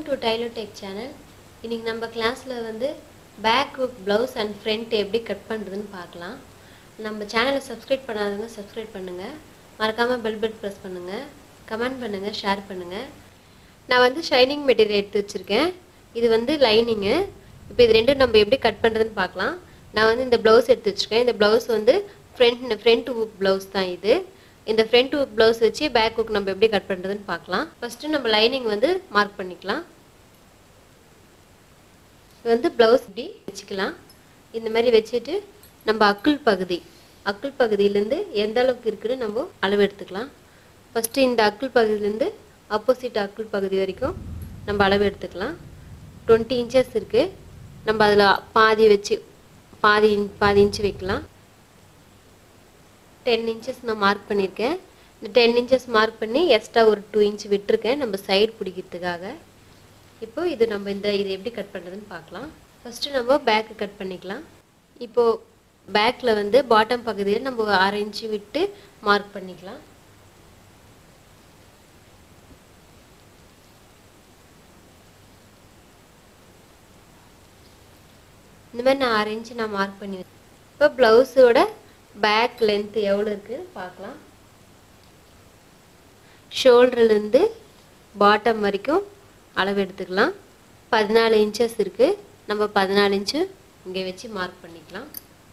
to tailor tech channel இன்றைக்கி நம்ம கிளாஸில் வந்து back hook blouse and front எப்படி கட் பண்ணுறதுன்னு பார்க்கலாம் நம்ம சேனலை சப்ஸ்கிரைப் பண்ணாதவங்க சப்ஸ்கிரைப் பண்ணுங்கள் மறக்காமல் பெல் பட் ப்ரெஸ் பண்ணுங்கள் கமெண்ட் பண்ணுங்கள் ஷேர் பண்ணுங்கள் நான் வந்து ஷைனிங் மெட்டீரியல் எடுத்து வச்சுருக்கேன் இது வந்து லைனிங்கு இப்போ இது ரெண்டும் நம்ம எப்படி கட் பண்ணுறதுன்னு பார்க்கலாம் நான் வந்து இந்த ப்ளவுஸ் எடுத்து வச்சுருக்கேன் இந்த ப்ளவுஸ் வந்து ஃப்ரண்ட் ஃப்ரண்ட் ஹுக் ப்ளவுஸ் தான் இது இந்த ஃப்ரண்ட் ஹுக் ப்ளவுஸ் வச்சு பேக் ஹுக் நம்ம எப்படி கட் பண்ணுறதுன்னு பார்க்கலாம் ஃபஸ்ட்டு நம்ம லைனிங் வந்து மார்க் பண்ணிக்கலாம் இது வந்து ப்ளவுஸ் இப்படி வச்சுக்கலாம் இந்த மாதிரி வச்சுட்டு நம்ம அக்குள் பகுதி அக்குள் பகுதியிலேருந்து எந்த அளவுக்கு இருக்குன்னு நம்ம அளவு எடுத்துக்கலாம் ஃபஸ்ட்டு இந்த அக்குள் பகுதியிலேருந்து ஆப்போசிட் அக்குள் பகுதி வரைக்கும் நம்ம அளவு எடுத்துக்கலாம் டுவெண்ட்டி இன்ச்சஸ் இருக்குது நம்ம அதில் பாதி வச்சு பாதி பாதி இன்ச்சு வைக்கலாம் டென் இன்ச்சஸ் நான் மார்க் பண்ணியிருக்கேன் இந்த டென் இன்ச்சஸ் மார்க் பண்ணி எக்ஸ்ட்ரா ஒரு டூ இன்ச் விட்டுருக்கேன் நம்ம சைடு பிடிக்கிறதுக்காக இப்போ இது நம்ம இந்த இது எப்படி கட் பண்ணுறதுன்னு பார்க்கலாம் ஃபஸ்ட்டு நம்ம பேக்கு கட் பண்ணிக்கலாம் இப்போது பேக்கில் வந்து பாட்டம் பகுதியில் நம்ம அரை இன்ச்சு விட்டு மார்க் பண்ணிக்கலாம் இந்த மாதிரி நான் அரை இன்ச்சு நான் மார்க் பண்ணி இப்போ ப்ளவுஸோட பேக் லென்த் எவ்வளோ இருக்குன்னு பார்க்கலாம் ஷோல்டர்லேருந்து பாட்டம் வரைக்கும் அளவு எடுத்துக்கலாம் பதினாலு இன்ச்சஸ் இருக்குது நம்ம பதினாலு இன்ச்சு இங்கே வச்சு மார்க் பண்ணிக்கலாம்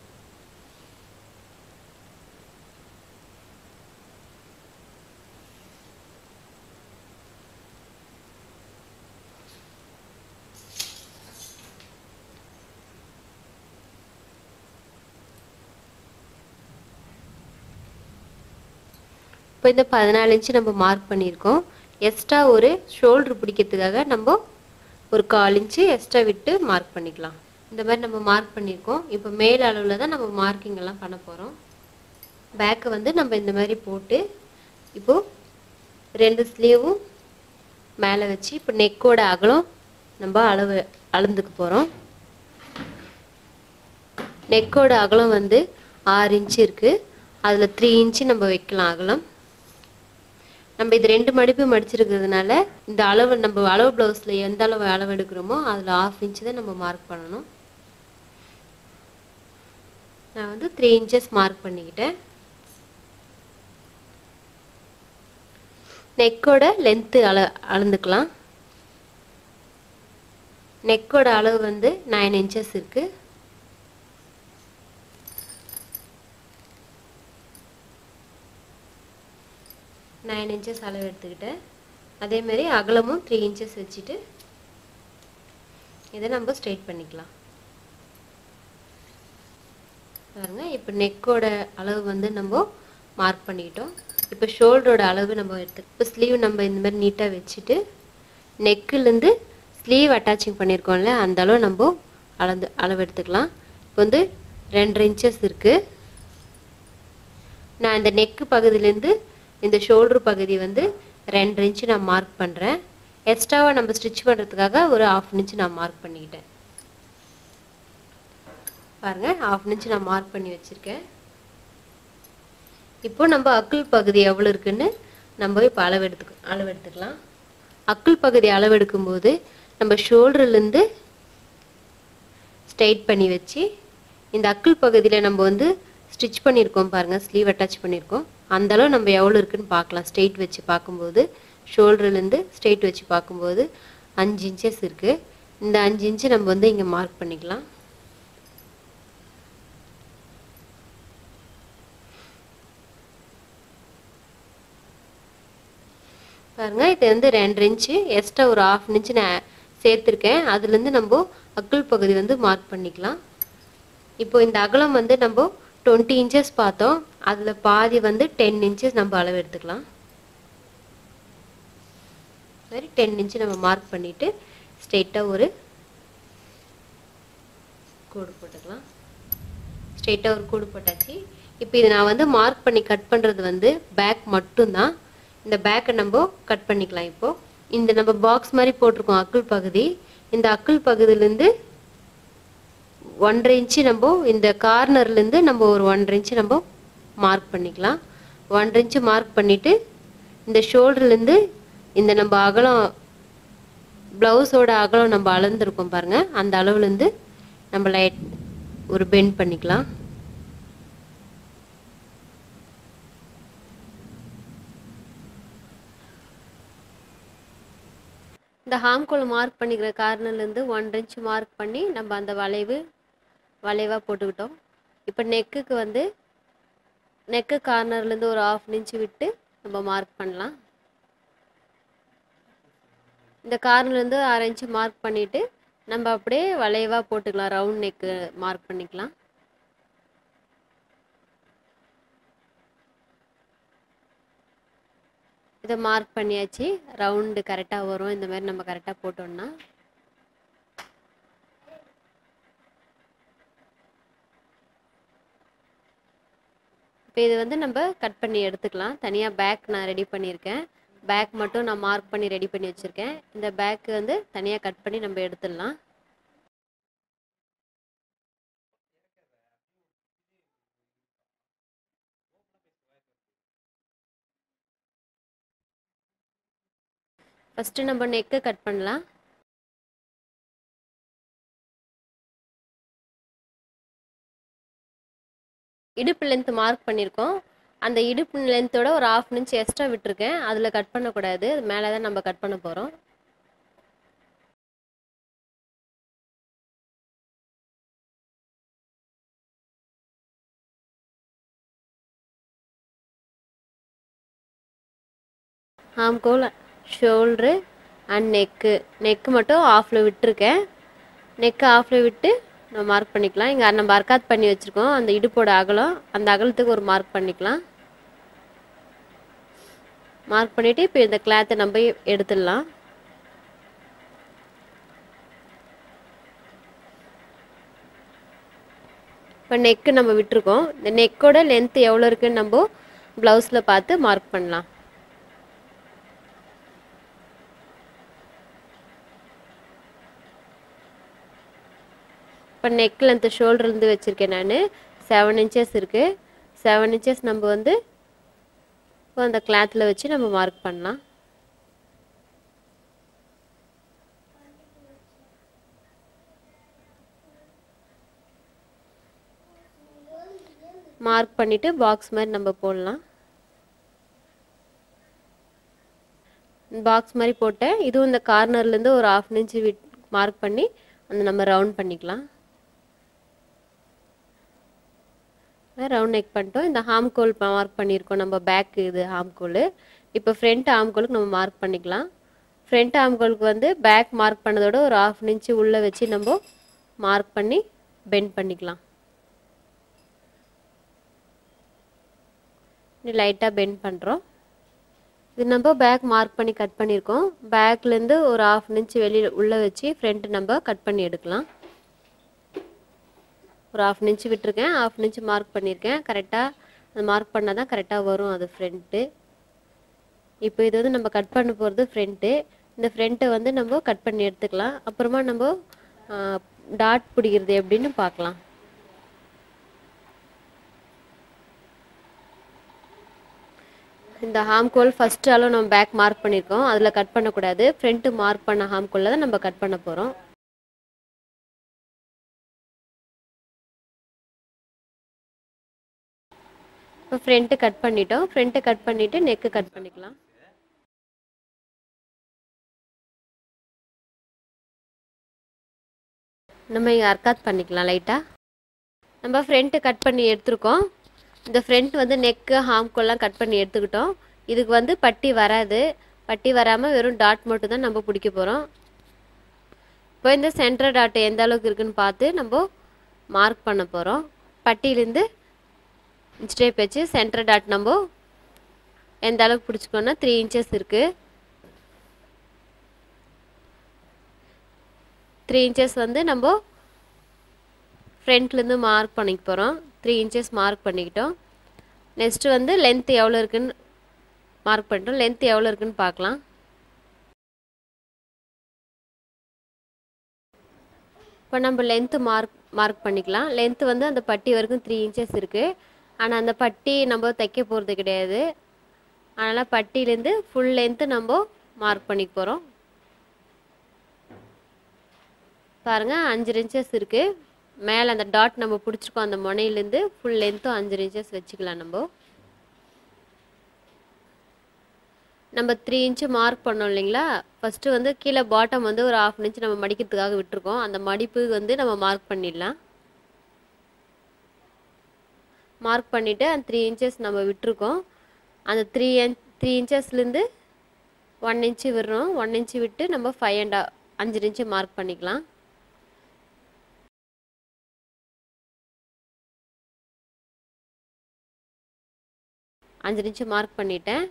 இப்போ இந்த பதினாலு இன்ச்சு நம்ம மார்க் பண்ணியிருக்கோம் எக்ஸ்ட்ரா ஒரு ஷோல்ட்ரு பிடிக்கிறதுக்காக நம்ம ஒரு கால் இன்ச்சு எக்ஸ்ட்ரா விட்டு மார்க் பண்ணிக்கலாம் இந்த மாதிரி நம்ம மார்க் பண்ணியிருக்கோம் இப்போ மேல் அளவில் தான் நம்ம மார்க்கிங் எல்லாம் பண்ண போகிறோம் பேக்கை வந்து நம்ம இந்த மாதிரி போட்டு இப்போது ரெண்டு ஸ்லீவும் மேலே வச்சு இப்போ நெக்கோட அகலம் நம்ம அளவு அளந்துக்க போகிறோம் நெக்கோட அகலம் வந்து ஆறு இன்ச்சு இருக்குது அதில் த்ரீ இன்ச்சு நம்ம வைக்கலாம் அகலம் நம்ம இது ரெண்டு மடிப்பு மடிச்சிருக்கிறதுனால இந்த அளவு நம்ம அளவு ப்ளவுஸில் எந்த அளவு அளவு எடுக்கிறோமோ அதில் ஆஃப் இன்ச்சு தான் நம்ம மார்க் பண்ணணும் நான் வந்து த்ரீ இன்ச்சஸ் மார்க் பண்ணிக்கிட்டேன் நெக்கோட லென்த்து அள அளந்துக்கலாம் நெக்கோட அளவு வந்து நைன் இன்ச்சஸ் இருக்குது நைன் இன்ச்சஸ் அளவு எடுத்துக்கிட்டேன் அதேமாரி அகலமும் த்ரீ இன்ச்சஸ் வச்சுட்டு இதை நம்ம ஸ்ட்ரைட் பண்ணிக்கலாம் பாருங்க இப்போ நெக்கோட அளவு வந்து நம்ம மார்க் பண்ணிக்கிட்டோம் இப்போ ஷோல்டரோட அளவு நம்ம எடுத்து இப்போ ஸ்லீவ் நம்ம இந்த மாதிரி நீட்டாக வச்சுட்டு நெக்குலேருந்து ஸ்லீவ் அட்டாச்சிங் பண்ணியிருக்கோம்ல அந்த அளவு நம்ம அளந்து அளவு எடுத்துக்கலாம் இப்போ வந்து ரெண்டரை இன்ச்சஸ் இருக்குது நான் இந்த நெக்கு பகுதியிலேருந்து இந்த ஷோல்டர் பகுதி வந்து ரெண்டு இன்ச்சு நான் மார்க் பண்ணுறேன் எக்ஸ்ட்ராவாக நம்ம ஸ்டிச் பண்ணுறதுக்காக ஒரு ஆஃப் இன்ச்சு நான் மார்க் பண்ணிக்கிட்டேன் பாருங்கள் ஆஃப் இன்ச்சு நான் மார்க் பண்ணி வச்சுருக்கேன் இப்போ நம்ம அக்குள் பகுதி எவ்வளோ இருக்குன்னு நம்ம இப்போ அளவு எடுத்துக்க அளவு எடுத்துக்கலாம் அக்குள் பகுதி அளவு எடுக்கும்போது நம்ம ஷோல்டர்லேருந்து ஸ்ட்ரைட் பண்ணி வச்சு இந்த அக்குள் பகுதியில் நம்ம வந்து ஸ்டிச் பண்ணியிருக்கோம் பாருங்கள் ஸ்லீவ் அட்டாச் பண்ணியிருக்கோம் அந்தளவு நம்ம எவ்வளோ இருக்குன்னு பார்க்கலாம் ஸ்ட்ரெயிட் வச்சு பார்க்கும்போது ஷோல்டர்லேருந்து ஸ்ட்ரெயிட் வச்சு பார்க்கும்போது அஞ்சு இன்ச்சஸ் இருக்குது இந்த அஞ்சு இன்ச்சு நம்ம வந்து இங்கே மார்க் பண்ணிக்கலாம் பாருங்கள் இது வந்து ரெண்டு இன்ச்சு எக்ஸ்ட்ரா ஒரு ஆஃப் இன்ச்சு நான் சேர்த்துருக்கேன் அதுலேருந்து நம்ம அக்குள் பகுதி வந்து மார்க் பண்ணிக்கலாம் இப்போ இந்த அகலம் வந்து நம்ம டுவெண்ட்டி இன்ச்சஸ் பார்த்தோம் அதில் பாதி வந்து டென் இன்ச்சஸ் நம்ம அளவு எடுத்துக்கலாம் மாதிரி டென் இன்ச்சு நம்ம மார்க் பண்ணிவிட்டு ஸ்ட்ரெயிட்டாக ஒரு கோடு போட்டுக்கலாம் ஸ்ட்ரெயிட்டாக ஒரு கோடு போட்டாச்சு இப்போ இது நான் வந்து மார்க் பண்ணி கட் பண்ணுறது வந்து பேக் மட்டும்தான் இந்த பேக்கை நம்ம கட் பண்ணிக்கலாம் இப்போது இந்த நம்ம பாக்ஸ் மாதிரி போட்டிருக்கோம் அக்குள் பகுதி இந்த அக்குள் பகுதியிலேருந்து ஒன்றரை இன்ச்சு நம்ம இந்த கார்னர்லேருந்து நம்ம ஒரு ஒன்றரை இன்ச்சு நம்ம மார்க் பண்ணிக்கலாம் ஒன்றரை இன்ச்சு மார்க் பண்ணிவிட்டு இந்த ஷோல்டர்லேருந்து இந்த நம்ம அகலம் ப்ளவுஸோட அகலம் நம்ம அளந்துருக்கோம் பாருங்கள் அந்த அளவுலேருந்து நம்ம லைட் ஒரு பெண்ட் பண்ணிக்கலாம் இந்த ஹாம்கோல் மார்க் பண்ணிக்கிற கார்னர்லேருந்து ஒன்றரை இன்ச் மார்க் பண்ணி நம்ம அந்த வளைவு வளைவாக போட்டுக்கிட்டோம் இப்போ நெக்குக்கு வந்து நெக்கு கார்னர்லேருந்து ஒரு ஆஃப் இன்ச் விட்டு நம்ம மார்க் பண்ணலாம் இந்த கார்னர்லேருந்து அரை இன்ச்சு மார்க் பண்ணிவிட்டு நம்ம அப்படியே வளைவாக போட்டுக்கலாம் ரவுண்ட் நெக்கு மார்க் பண்ணிக்கலாம் இதை மார்க் பண்ணியாச்சு ரவுண்டு கரெக்டாக வரும் இந்த மாதிரி நம்ம கரெக்டாக போட்டோம்னா இப்போ இது வந்து நம்ம கட் பண்ணி எடுத்துக்கலாம் தனியாக பேக் நான் ரெடி பண்ணியிருக்கேன் பேக் மட்டும் நான் மார்க் பண்ணி ரெடி பண்ணி வச்சுருக்கேன் இந்த பேக்கு வந்து தனியாக கட் பண்ணி நம்ம எடுத்துடலாம் ஃபஸ்ட்டு நம்ம நெக்கு கட் பண்ணலாம் இடுப்பு லென்த் மார்க் பண்ணியிருக்கோம் அந்த இடுப்பு லென்த்தோட ஒரு ஆஃப் இன்ச் எக்ஸ்ட்ரா விட்டுருக்கேன் அதில் கட் பண்ணக்கூடாது மேலே தான் நம்ம கட் பண்ண போகிறோம் ஆம்கோல் ஷோல்ட்ரு அண்ட் நெக்கு நெக்கு மட்டும் ஆஃபில் விட்டுருக்கேன் நெக்கு ஆஃபில் விட்டு நம்ம மார்க் பண்ணிக்கலாம் இங்கே நம்ம அர்க்காத் பண்ணி வச்சுருக்கோம் அந்த இடுப்போட அகலம் அந்த அகலத்துக்கு ஒரு மார்க் பண்ணிக்கலாம் மார்க் பண்ணிவிட்டு இப்போ இந்த கிளாத்தை நம்ம எடுத்துடலாம் இப்போ நெக்கு நம்ம விட்டுருக்கோம் இந்த நெக்கோட லென்த் எவ்வளோ இருக்குன்னு நம்ம ப்ளவுஸில் பார்த்து மார்க் பண்ணலாம் இப்போ நெக் லென்த்து ஷோல்டர்லேருந்து வச்சுருக்கேன் நான் செவன் இன்ச்சஸ் இருக்குது செவன் இன்ச்சஸ் நம்ம வந்து இப்போ அந்த கிளாத்தில் வச்சு நம்ம மார்க் பண்ணலாம் மார்க் பண்ணிவிட்டு பாக்ஸ் மாதிரி நம்ம போடலாம் பாக்ஸ் மாதிரி போட்டேன் இதுவும் இந்த கார்னர்லேருந்து ஒரு ஆஃப் இன்ச்சு விட் மார்க் பண்ணி அந்த நம்ம ரவுண்ட் பண்ணிக்கலாம் ரவுண்ட் நெக் பண்ணிட்டோம் இந்த ஹாம்கோல் மார்க் பண்ணியிருக்கோம் நம்ம பேக் இது ஹாம்கோல் இப்போ ஃப்ரண்ட் ஆம்கோலுக்கு நம்ம மார்க் பண்ணிக்கலாம் ஃப்ரண்ட் ஆம்கோலுக்கு வந்து பேக் மார்க் பண்ணதோட ஒரு ஆஃப் இன்ச்சு உள்ளே வச்சு நம்ம மார்க் பண்ணி பெண்ட் பண்ணிக்கலாம் லைட்டாக பெண்ட் பண்ணுறோம் இது நம்ம பேக் மார்க் பண்ணி கட் பண்ணியிருக்கோம் பேக்லேருந்து ஒரு ஆஃப் இன்ச் வெளியில் உள்ளே வச்சு ஃப்ரண்ட் நம்ம கட் பண்ணி எடுக்கலாம் ஒரு ஆஃப் இன்ச் விட்டுருக்கேன் ஆஃப் இன்ச் மார்க் பண்ணியிருக்கேன் கரெக்டாக அது மார்க் பண்ணால் தான் கரெக்டாக வரும் அது ஃப்ரண்ட்டு இப்போ இது வந்து நம்ம கட் பண்ண போகிறது ஃப்ரண்ட்டு இந்த ஃப்ரண்ட்டை வந்து நம்ம கட் பண்ணி எடுத்துக்கலாம் அப்புறமா நம்ம டாட் பிடிக்கிறது எப்படின்னு பார்க்கலாம் இந்த ஹாம்கோல் ஃபஸ்ட் அளவு நம்ம பேக் மார்க் பண்ணியிருக்கோம் அதில் கட் பண்ணக்கூடாது ஃப்ரண்ட்டு மார்க் பண்ண ஹாம்கோலில் தான் நம்ம கட் பண்ண போகிறோம் இப்போ ஃப்ரண்ட்டு கட் பண்ணிட்டோம் ஃப்ரண்ட்டு கட் பண்ணிவிட்டு நெக்கு கட் பண்ணிக்கலாம் நம்ம இங்கே அர்க்காத் பண்ணிக்கலாம் லைட்டாக நம்ம ஃப்ரண்ட்டு கட் பண்ணி எடுத்துருக்கோம் இந்த ஃப்ரண்ட் வந்து நெக்கு ஹாம்கோல்லாம் கட் பண்ணி எடுத்துக்கிட்டோம் இதுக்கு வந்து பட்டி வராது பட்டி வராமல் வெறும் டாட் மட்டும் தான் நம்ம பிடிக்க போகிறோம் இப்போ இந்த சென்டர் டாட் எந்த அளவுக்கு இருக்குன்னு பார்த்து நம்ம மார்க் பண்ண போகிறோம் பட்டியிலேருந்து ஸ்டேப் வச்சு சென்டர் டாட் நம்ம எந்த அளவுக்கு பிடிச்சிக்கோன்னா த்ரீ இன்ச்சஸ் இருக்குது த்ரீ இன்ச்சஸ் வந்து நம்ம ஃப்ரண்ட்லேருந்து மார்க் பண்ணிக்க போகிறோம் த்ரீ இன்ச்சஸ் மார்க் பண்ணிக்கிட்டோம் நெக்ஸ்ட்டு வந்து லென்த் எவ்வளோ இருக்குன்னு மார்க் பண்ணிட்டோம் லென்த் எவ்வளோ இருக்குன்னு பார்க்கலாம் இப்போ நம்ம லென்த்து மார்க் மார்க் பண்ணிக்கலாம் லென்த்து வந்து அந்த பட்டி வரைக்கும் த்ரீ இன்ச்சஸ் இருக்குது ஆனால் அந்த பட்டி நம்ம தைக்க போகிறது கிடையாது அதனால் பட்டியிலேருந்து ஃபுல் லென்த்து நம்ம மார்க் பண்ணிக்க போகிறோம் பாருங்கள் அஞ்சு இன்ச்சஸ் இருக்குது மேலே அந்த டாட் நம்ம பிடிச்சிருக்கோம் அந்த முனையிலேருந்து ஃபுல் லென்த்தும் அஞ்சு இன்ச்சஸ் வச்சுக்கலாம் நம்ம நம்ம த்ரீ இன்ச்சு மார்க் பண்ணோம் இல்லைங்களா ஃபஸ்ட்டு வந்து கீழே பாட்டம் வந்து ஒரு ஆஃப் இன்ச் நம்ம மடிக்கிறதுக்காக விட்டுருக்கோம் அந்த மடிப்பு வந்து நம்ம மார்க் பண்ணிடலாம் மார்க் பண்ணிவிட்டு அந்த த்ரீ இன்ச்சஸ் நம்ம விட்டுருக்கோம் அந்த த்ரீ இன்ச் த்ரீ இன்ச்சஸ்லேருந்து ஒன் இன்ச்சு விடுறோம் ஒன் இன்ச்சு விட்டு நம்ம ஃபைவ் அண்ட் அஞ்சு இன்ச்சு மார்க் பண்ணிக்கலாம் அஞ்சு இன்ச்சு மார்க் பண்ணிட்டேன்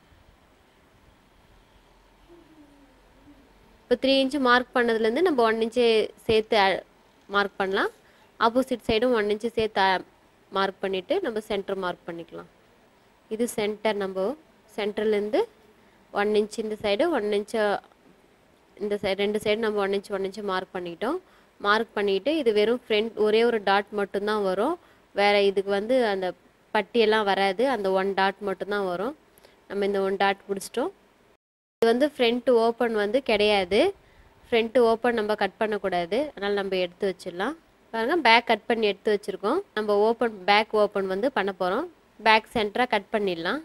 இப்போ த்ரீ இன்ச்சு மார்க் பண்ணதுலேருந்து நம்ம ஒன் இன்ச்சு சேர்த்து மார்க் பண்ணலாம் ஆப்போசிட் சைடும் ஒன் இன்ச்சு சேர்த்து மார்க் பண்ணிவிட்டு நம்ம சென்டர் மார்க் பண்ணிக்கலாம் இது சென்டர் நம்ம சென்டர்லேருந்து ஒன் இன்ச் இந்த சைடு ஒன் இன்ச்சு இந்த சைடு ரெண்டு சைடு நம்ம one inch one inch mark பண்ணிக்கிட்டோம் மார்க் பண்ணிவிட்டு இது வெறும் ஃப்ரண்ட் ஒரே ஒரு டாட் மட்டும்தான் வரும் வேறு இதுக்கு வந்து அந்த பட்டியெல்லாம் வராது அந்த ஒன் டாட் மட்டும்தான் வரும் நம்ம இந்த ஒன் டாட் பிடிச்சிட்டோம் இது வந்து ஃப்ரண்ட் ஓப்பன் வந்து கிடையாது ஃப்ரண்ட்டு ஓப்பன் நம்ம கட் பண்ணக்கூடாது அதனால் நம்ம எடுத்து வச்சிடலாம் பாருங்கள் பேக் கட் பண்ணி எடுத்து வச்சுருக்கோம் நம்ம ஓப்பன் பேக் ஓப்பன் வந்து பண்ண போகிறோம் பேக் சென்டராக கட் பண்ணிடலாம்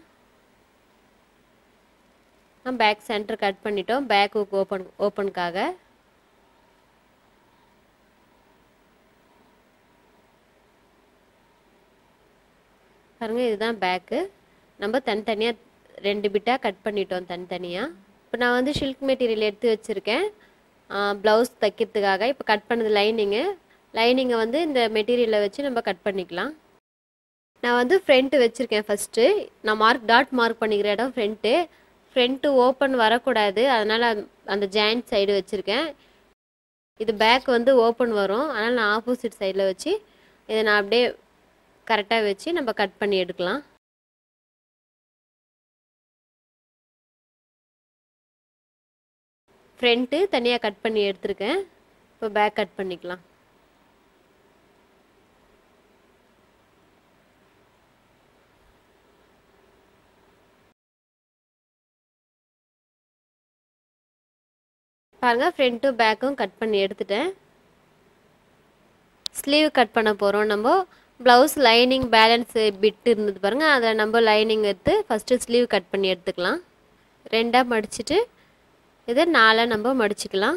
பேக் சென்டர் கட் பண்ணிட்டோம் பேக் ஹுக் ஓப்பன் ஓப்பனுக்காக பாருங்க இதுதான் பேக்கு நம்ம தனித்தனியாக ரெண்டு பிட்டாக கட் பண்ணிட்டோம் தனித்தனியாக இப்போ நான் வந்து ஷில்க் மெட்டீரியல் எடுத்து வச்சுருக்கேன் ப்ளவுஸ் தைக்கிறதுக்காக இப்போ கட் பண்ணது லைனிங்கு லைனிங்கை வந்து இந்த மெட்டீரியலை வச்சு நம்ம கட் பண்ணிக்கலாம் நான் வந்து ஃப்ரண்ட்டு வச்சுருக்கேன் ஃபஸ்ட்டு நான் மார்க் டாட் மார்க் பண்ணிக்கிற இடம் ஃப்ரண்ட்டு ஃப்ரண்ட்டு ஓப்பன் வரக்கூடாது அதனால் அந்த ஜாயிண்ட் சைடு வச்சுருக்கேன் இது பேக் வந்து ஓப்பன் வரும் அதனால் நான் ஆப்போசிட் சைடில் வச்சு இதை நான் அப்படியே கரெக்டாக வச்சு நம்ம கட் பண்ணி எடுக்கலாம் ஃப்ரண்ட்டு தனியாக கட் பண்ணி எடுத்திருக்கேன் இப்போ பேக் கட் பண்ணிக்கலாம் பாருங்கள் ஃப்ரண்ட்டும் பேக்கும் கட் பண்ணி எடுத்துட்டேன் ஸ்லீவ் கட் பண்ண போகிறோம் நம்ம ப்ளவுஸ் லைனிங் பேலன்ஸ் பிட் இருந்தது பாருங்கள் அதை நம்ம லைனிங் எடுத்து ஃபஸ்ட்டு ஸ்லீவ் கட் பண்ணி எடுத்துக்கலாம் ரெண்டாக மடிச்சுட்டு இதை நாலாக நம்ம மடிச்சுக்கலாம்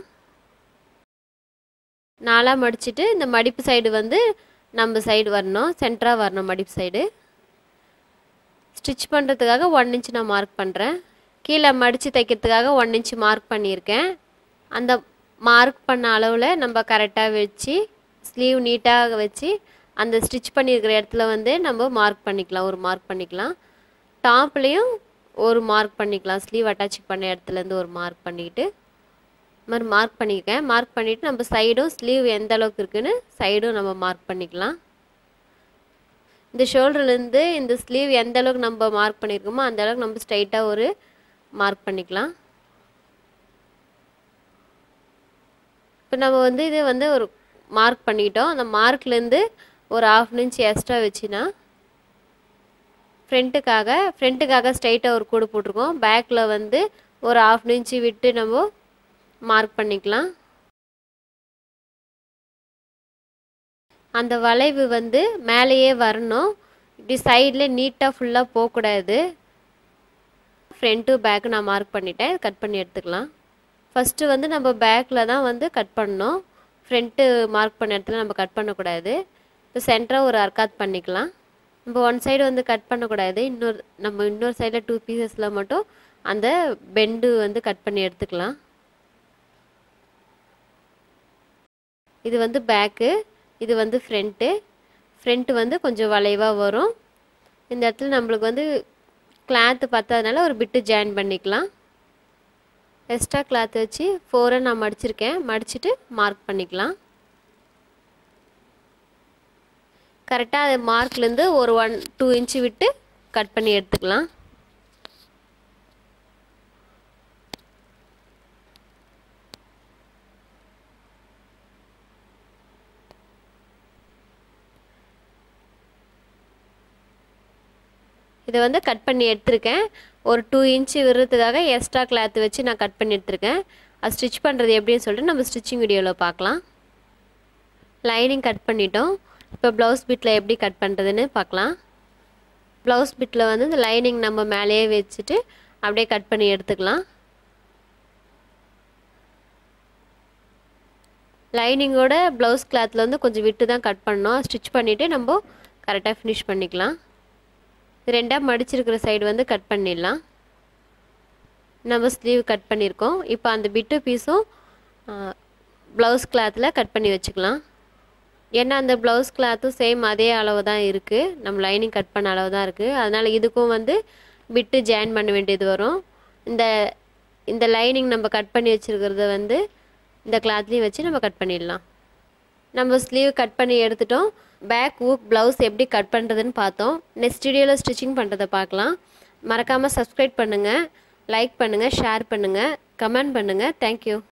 நாலாக மடிச்சுட்டு இந்த மடிப்பு சைடு வந்து நம்ம சைடு வரணும் சென்டராக வரணும் மடிப்பு சைடு ஸ்டிச் பண்ணுறதுக்காக ஒன் இன்ச் நான் மார்க் பண்ணுறேன் கீழே மடித்து தைக்கிறதுக்காக ஒன் இன்ச் மார்க் பண்ணியிருக்கேன் அந்த மார்க் பண்ண அளவில் நம்ம கரெக்டாக வச்சு ஸ்லீவ் நீட்டாக வச்சு அந்த ஸ்டிச் பண்ணியிருக்கிற இடத்துல வந்து நம்ம மார்க் பண்ணிக்கலாம் ஒரு மார்க் பண்ணிக்கலாம் டாப்லேயும் ஒரு மார்க் பண்ணிக்கலாம் ஸ்லீவ் அட்டாச் பண்ண இடத்துலேருந்து ஒரு மார்க் பண்ணிக்கிட்டு இது மாதிரி மார்க் பண்ணியிருக்கேன் மார்க் பண்ணிவிட்டு நம்ம சைடும் ஸ்லீவ் எந்த அளவுக்கு இருக்குன்னு சைடும் நம்ம மார்க் பண்ணிக்கலாம் இந்த ஷோல்டர்லேருந்து இந்த ஸ்லீவ் எந்த அளவுக்கு நம்ம மார்க் பண்ணியிருக்கோமோ அந்த அளவுக்கு நம்ம ஸ்ட்ரைட்டாக ஒரு மார்க் பண்ணிக்கலாம் இப்போ நம்ம வந்து இது வந்து ஒரு மார்க் பண்ணிக்கிட்டோம் அந்த மார்க்லேருந்து ஒரு ஆஃப் இன்ச் எக்ஸ்ட்ரா வச்சுனா ஃப்ரண்ட்டுக்காக ஃப்ரண்ட்டுக்காக ஸ்ட்ரைட்டாக ஒரு கூடு போட்டிருக்கோம் பேக்கில் வந்து ஒரு ஆஃப் இன்ச்சு விட்டு நம்ம மார்க் பண்ணிக்கலாம் அந்த வளைவு வந்து மேலேயே வரணும் இப்படி சைடில் நீட்டாக ஃபுல்லாக போகக்கூடாது ஃப்ரண்ட்டு பேக்கு நான் மார்க் பண்ணிட்டேன் கட் பண்ணி எடுத்துக்கலாம் ஃபஸ்ட்டு வந்து நம்ம பேக்கில் தான் வந்து கட் பண்ணணும் ஃப்ரண்ட்டு மார்க் பண்ண இடத்துல நம்ம கட் பண்ணக்கூடாது இப்போ சென்டராக ஒரு அர்க்காத் பண்ணிக்கலாம் நம்ம ஒன் சைடு வந்து கட் பண்ணக்கூடாது இன்னொரு நம்ம இன்னொரு சைடில் டூ பீசஸில் மட்டும் அந்த பெண்டு வந்து கட் பண்ணி எடுத்துக்கலாம் இது வந்து பேக்கு இது வந்து ஃப்ரண்ட்டு ஃப்ரண்ட்டு வந்து கொஞ்சம் வளைவாக வரும் இந்த இடத்துல நம்மளுக்கு வந்து கிளாத்து பத்தாதனால ஒரு பிட்டு ஜாயின் பண்ணிக்கலாம் எக்ஸ்ட்ரா கிளாத் வச்சு ஃபோரை நான் மடிச்சிருக்கேன் மடிச்சுட்டு மார்க் பண்ணிக்கலாம் கரெக்டாக அது மார்க்லேருந்து ஒரு ஒன் டூ இன்ச்சு விட்டு கட் பண்ணி எடுத்துக்கலாம் இதை வந்து கட் பண்ணி எடுத்திருக்கேன் ஒரு டூ இன்ச்சு விடுறதுக்காக எக்ஸ்ட்ரா கிளாத் வச்சு நான் கட் பண்ணி எடுத்திருக்கேன் அது ஸ்டிச் பண்ணுறது எப்படின்னு சொல்லிட்டு நம்ம ஸ்டிச்சிங் வீடியோவில் பார்க்கலாம் லைனிங் கட் பண்ணிட்டோம் இப்போ ப்ளவுஸ் பிட்டில் எப்படி கட் பண்ணுறதுன்னு பார்க்கலாம் ப்ளவுஸ் பிட்டில் வந்து இந்த லைனிங் நம்ம மேலேயே வச்சுட்டு அப்படியே கட் பண்ணி எடுத்துக்கலாம் லைனிங்கோட ப்ளவுஸ் கிளாத்தில் வந்து கொஞ்சம் விட்டு தான் கட் பண்ணோம் ஸ்டிச் பண்ணிவிட்டு நம்ம கரெக்டாக ஃபினிஷ் பண்ணிக்கலாம் ரெண்டாக மடிச்சிருக்கிற சைடு வந்து கட் பண்ணிடலாம் நம்ம ஸ்லீவ் கட் பண்ணியிருக்கோம் இப்போ அந்த பிட்டு பீஸும் ப்ளவுஸ் கிளாத்தில் கட் பண்ணி வச்சுக்கலாம் ஏன்னா அந்த ப்ளவுஸ் கிளாத்தும் சேம் அதே அளவு தான் இருக்குது நம்ம லைனிங் கட் பண்ண அளவு தான் இருக்குது அதனால் இதுக்கும் வந்து பிட்டு ஜாயின் பண்ண வேண்டியது வரும் இந்த இந்த லைனிங் நம்ம கட் பண்ணி வச்சுருக்கிறத வந்து இந்த கிளாத்லேயும் வச்சு நம்ம கட் பண்ணிடலாம் நம்ம ஸ்லீவ் கட் பண்ணி எடுத்துட்டோம் பேக் ஊக் ப்ளவுஸ் எப்படி கட் பண்ணுறதுன்னு பார்த்தோம் நெக்ஸ்ட் வீடியோவில் ஸ்டிச்சிங் பண்ணுறதை பார்க்கலாம் மறக்காமல் சப்ஸ்கிரைப் பண்ணுங்கள் லைக் பண்ணுங்கள் ஷேர் பண்ணுங்கள் கமெண்ட் பண்ணுங்கள் தேங்க்யூ